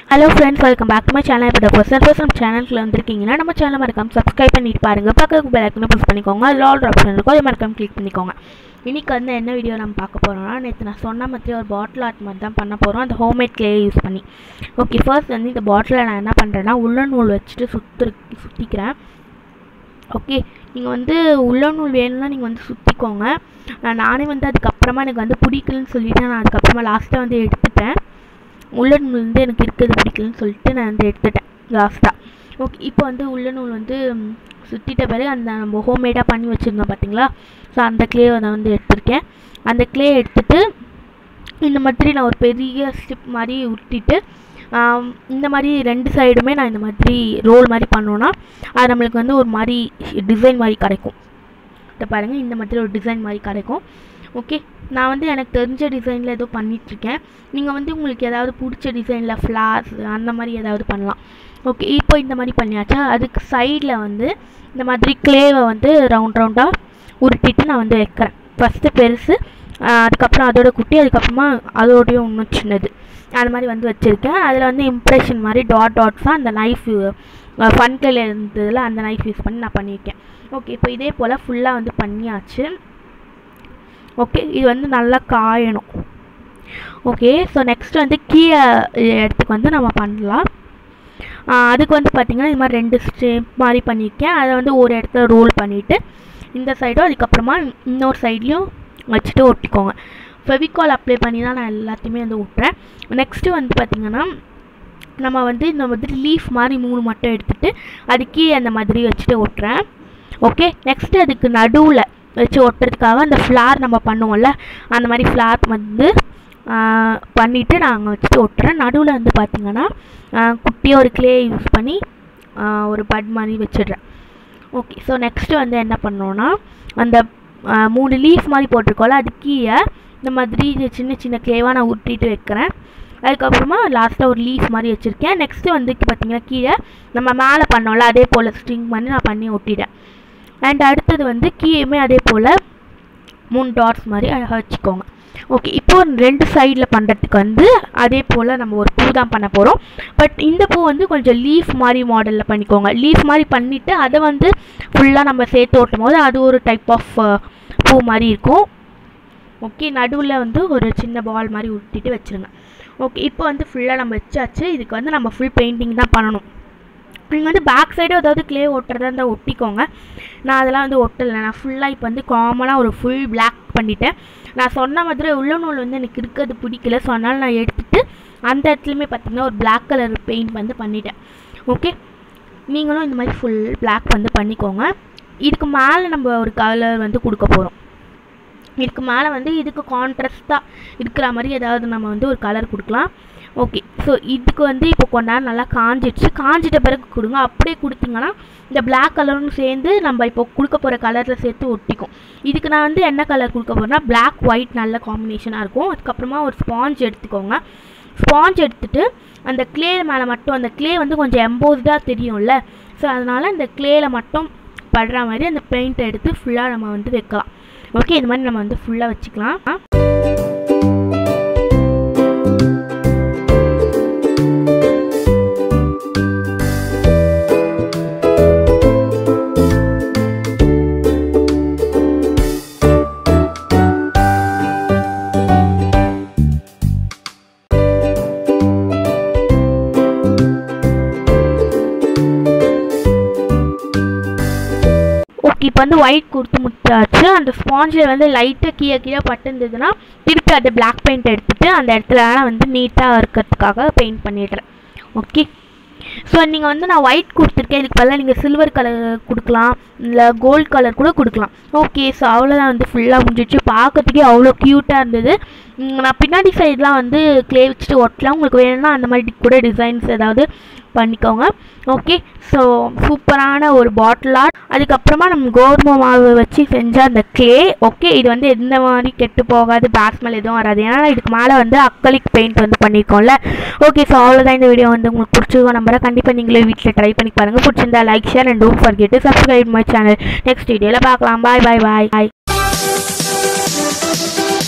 hello friends welcome back to my channel இப்போ first and first நம்ம சேனலுக்குள்ள வந்திருக்கீங்கன்னா நம்ம சேனல் மறக்காம சப்ஸ்கிரைப் பண்ணிட்டு பாருங்க பக்கத்துக்கு பெல் ஐக்கனை ப்ரெஸ் பண்ணிக்கோங்க அதில் ஆல் ஆப்ஷன் இருக்கும் அதை மறக்காம கிளிக் பண்ணிக்கோங்க இன்னைக்கு வந்து என்ன வீடியோ நம்ம பார்க்க போகிறோம்னா நேற்று நான் சொன்ன மாதிரி ஒரு பாட்டில் ஆர்ட் மாதிரி தான் பண்ண போகிறோம் அந்த ஹோம்மேட் கிளே யூஸ் பண்ணி ஓகே ஃபர்ஸ்ட் வந்து இந்த பாட்டிலில் நான் என்ன பண்ணுறேன்னா உள்ளன் நூல் வச்சுட்டு சுற்று சுற்றிக்கிறேன் ஓகே நீங்கள் வந்து உள்ள நூல் வேணும்னா நீங்கள் வந்து சுற்றிக்கோங்க நானே வந்து அதுக்கப்புறமா எனக்கு வந்து பிடிக்கலன்னு சொல்லிட்டு நான் அதுக்கப்புறமா லாஸ்ட்டாக வந்து எடுத்துட்டேன் உள்ளன் நூல் வந்து எனக்கு இருக்கிறது பிடிக்கலன்னு சொல்லிட்டு நான் வந்து எடுத்துட்டேன் லாஸ்ட்டாக ஓகே இப்போ வந்து உள்ள நூல் வந்து ம், சுற்றிட்ட பிறகு அந்த நம்ம ஹோம்மேடாக பண்ணி வச்சுருந்தோம் பார்த்தீங்களா ஸோ அந்த க்ளேவை நான் வந்து எடுத்திருக்கேன் அந்த க்ளே எடுத்துட்டு இந்த மாதிரி நான் ஒரு பெரிய ஸ்டிப் மாதிரி உருட்டிட்டு ஆம், இந்த மாதிரி ரெண்டு சைடுமே நான் இந்த மாதிரி ரோல் மாதிரி பண்ணோன்னா அது நம்மளுக்கு வந்து ஒரு மாதிரி டிசைன் மாதிரி கிடைக்கும் இதை பாருங்கள் இந்த மாதிரி ஒரு டிசைன் மாதிரி கிடைக்கும் ஓகே நான் வந்து எனக்கு தெரிஞ்ச டிசைனில் ஏதோ பண்ணிகிட்ருக்கேன் நீங்கள் வந்து உங்களுக்கு ஏதாவது பிடிச்ச டிசைனில் ஃப்ளார்ஸ் அந்த மாதிரி ஏதாவது பண்ணலாம் ஓகே இப்போ இந்த மாதிரி பண்ணியாச்சா அதுக்கு சைடில் வந்து இந்த மாதிரி க்ளேவை வந்து ரவுண்ட் ரவுண்டாக உருட்டிட்டு நான் வந்து வைக்கிறேன் ஃபஸ்ட்டு பெருசு ஆஹ் அதுக்கப்புறம் அதோட குட்டி அதுக்கப்புறமா அதோடய இன்னும் சின்னது அது மாதிரி வந்து வச்சுருக்கேன் அதில் வந்து இம்ப்ரெஷன் மாதிரி டாட் டாட்ஸாக அந்த நைஃப் ஃபன் கிளேல இருந்ததில் அந்த நைஃப் யூஸ் பண்ணி நான் பண்ணியிருக்கேன் ஓகே இப்போ இதே போல் ஃபுல்லாக வந்து பண்ணியாச்சு ஓகே இது வந்து நல்லா காயணும் ஓகே ஸோ நெக்ஸ்ட் வந்து கீழே இடத்துக்கு வந்து நம்ம பண்ணலாம் ஆஹ் அதுக்கு வந்து பார்த்திங்கன்னா இது மாதிரி ரெண்டு ஸ்டெப் மாதிரி பண்ணியிருக்கேன் அதை வந்து ஒரு இடத்துல ரோல் பண்ணிவிட்டு இந்த சைடும் அதுக்கப்புறமா இன்னொரு சைட்லேயும் வச்சுட்டு ஒட்டிக்கோங்க ஃபெவிகால் அப்ளை பண்ணி தான் நான் எல்லாத்தையுமே வந்து ஒட்டுறேன் நெக்ஸ்ட்டு வந்து பார்த்திங்கன்னா நம்ம வந்து இந்த மாதிரி லீஃப் மாதிரி மூணு மட்டும் எடுத்துகிட்டு அதுக்கே அந்த மாதிரி வச்சுட்டு ஒட்டுறேன் ஓகே நெக்ஸ்ட்டு அதுக்கு நடுவில் வச்சு ஒட்டுறதுக்காக அந்த ஃப்ளார் நம்ம பண்ணுவோம்ல அந்த மாதிரி ஃப்ளார் வந்து பண்ணிவிட்டு நாங்கள் வச்சுட்டு ஒட்டுறேன் நடுவில் வந்து பார்த்திங்கன்னா குட்டியாக ஒரு க்ளே யூஸ் பண்ணி ஆஹ் ஒரு பட் மாதிரி வச்சிடுறேன் ஓகே ஸோ நெக்ஸ்ட்டு வந்து என்ன பண்ணோன்னா அந்த ஆஹ் மூணு லீஃப் மாதிரி போட்டிருக்கோம்ல அது கீழே இந்த மாதிரி இது சின்ன சின்ன க்ளேவாக நான் உருட்டிட்டு வைக்கிறேன் அதுக்கப்புறமா லாஸ்ட்டாக ஒரு லீஃப் மாதிரி வச்சுருக்கேன் நெக்ஸ்ட்டு வந்து பார்த்தீங்கன்னா கீழே நம்ம மேலே பண்ணோம்ல அதே போல் ஸ்ட்ரிங் பண்ணி நான் பண்ணி ஒட்டிட்டேன் அண்ட் அடுத்தது வந்து கீழேயுமே அதே போல் மூணு டாட்ஸ் மாதிரி அழகாக வச்சுக்கோங்க ஓகே இப்போ ரெண்டு சைடில் பண்ணுறதுக்கு வந்து அதே போல் நம்ம ஒரு பூ தான் பண்ண போகிறோம் பட் இந்த பூ வந்து கொஞ்சம் லீஃப் மாதிரி மாடலில் பண்ணிக்கோங்க லீஃப் மாதிரி பண்ணிவிட்டு அதை வந்து ஃபுல்லாக நம்ம சேர்த்து ஓட்டும் போது அது ஒரு டைப் ஆஃப் பூ மாதிரி இருக்கும் ஓகே நடுவில் வந்து ஒரு சின்ன பால் மாதிரி உருட்டிட்டு வச்சுருங்க ஓகே இப்போ வந்து ஃபுல்லாக நம்ம வச்சாச்சு இதுக்கு வந்து நம்ம ஃபுல் பெயிண்டிங் தான் பண்ணணும் நீங்கள் வந்து பேக் சைடு ஏதாவது க்ளே ஒட்டுறதா இருந்தால் ஒட்டிக்கோங்க நான் அதெல்லாம் வந்து ஒட்டலை நான் ஃபுல்லாக இப்போ வந்து காமனாக ஒரு ஃபுல் Black பண்ணிட்டேன் நான் சொன்ன மாதிரி உள்ள நூல் வந்து எனக்கு இருக்கிறது பிடிக்கல ஸோ அதனால் நான் எடுத்துட்டு அந்த இடத்துலையுமே பார்த்தீங்கன்னா ஒரு Black கலர் பெயிண்ட் வந்து பண்ணிட்டேன் ஓகே நீங்களும் இந்த மாதிரி ஃபுல் Black வந்து பண்ணிக்கோங்க இதுக்கு மேலே நம்ம ஒரு கலர் வந்து கொடுக்க போகிறோம் இதுக்கு மேலே வந்து இதுக்கு கான்ட்ராஸ்ட்டாக இருக்கிற மாதிரி ஏதாவது நம்ம வந்து ஒரு கலர் கொடுக்கலாம் ஓகே ஸோ இதுக்கு வந்து இப்போ கொஞ்ச நேரம் நல்லா காஞ்சிடுச்சு காஞ்சிட்ட பிறகு கொடுங்க அப்படியே கொடுத்தீங்கன்னா இந்த Black கலரும் சேர்ந்து நம்ம இப்போ கொடுக்க போகிற கலரில் சேர்த்து ஒட்டிக்கும் இதுக்கு நான் வந்து என்ன கலர் கொடுக்க போகிறேன்னா Black ஒயிட் நல்ல காம்பினேஷனாக இருக்கும் அதுக்கப்புறமா ஒரு ஸ்பாஞ்ச் எடுத்துக்கோங்க ஸ்பாஞ்ச் எடுத்துட்டு அந்த க்ளே மேலே மட்டும் அந்த க்ளே வந்து கொஞ்சம் எம்போஸ்டாக தெரியும்ல ஸோ அதனால் இந்த க்ளேல மட்டும் படுற மாதிரி அந்த பெயிண்ட்டை எடுத்து ஃபுல்லாக நம்ம வந்து வைக்கலாம் ஓகே இது மாதிரி நம்ம வந்து ஃபுல்லாக வச்சுக்கலாம் ஓகே இப்போ வந்து ஒயிட் கொடுத்து முத்தாச்சு அந்த ஸ்பாஞ்சில் வந்து லைட்டாக கீழே கீழே பட்டுருந்ததுன்னா திருப்பி அதை பிளாக் பெயிண்ட் எடுத்துட்டு அந்த இடத்துலலாம் வந்து நீட்டாக இருக்கிறதுக்காக பெயிண்ட் பண்ணிடுறேன் ஓகே ஸோ நீங்கள் வந்து நான் ஒயிட் கொடுத்துருக்கேன் இதுக்கு பதிலாக நீங்கள் சில்வர் கலர் கொடுக்கலாம் இல்லை கோல்ட் கலர் கூட கொடுக்கலாம் ஓகே ஸோ அவ்வளோதான் வந்து ஃபுல்லாக முடிஞ்சிச்சு பார்க்கறதுக்கே அவ்வளோ க்யூட்டாக இருந்தது உம், நான் பின்னாடி சைட்லாம் வந்து க்ளே வச்சுட்டு ஒட்டலாம் உங்களுக்கு வேணும்னா அந்த மாதிரி கூட டிசைன்ஸ் ஏதாவது பண்ணிக்கோங்க ஓகே ஸோ சூப்பரான ஒரு பாட்டில் ஆர்ட் அதுக்கப்புறமா நம்ம கோதுமை மாவு வச்சு செஞ்ச அந்த க்ளே ஓகே இது வந்து எந்த மாதிரி கெட்டு போகாது பேக் ஸ்மெல் எதுவும் வராது ஏன்னா இதுக்கு மேலே வந்து அக்கலிக் பெயிண்ட் வந்து பண்ணியிருக்கோம்ல ஓகே ஸோ அவ்வளோதான் இந்த வீடியோ வந்து உங்களுக்கு பிடிச்சிருக்கோம் நம்பரை கண்டிப்பாக நீங்களே வீட்டில் ட்ரை பண்ணி பாருங்கள் பிடிச்சிருந்தா like share and don't forget subscribe my channel next வீடியோவில் பார்க்கலாம் பாய் பாய் பாய் பாய்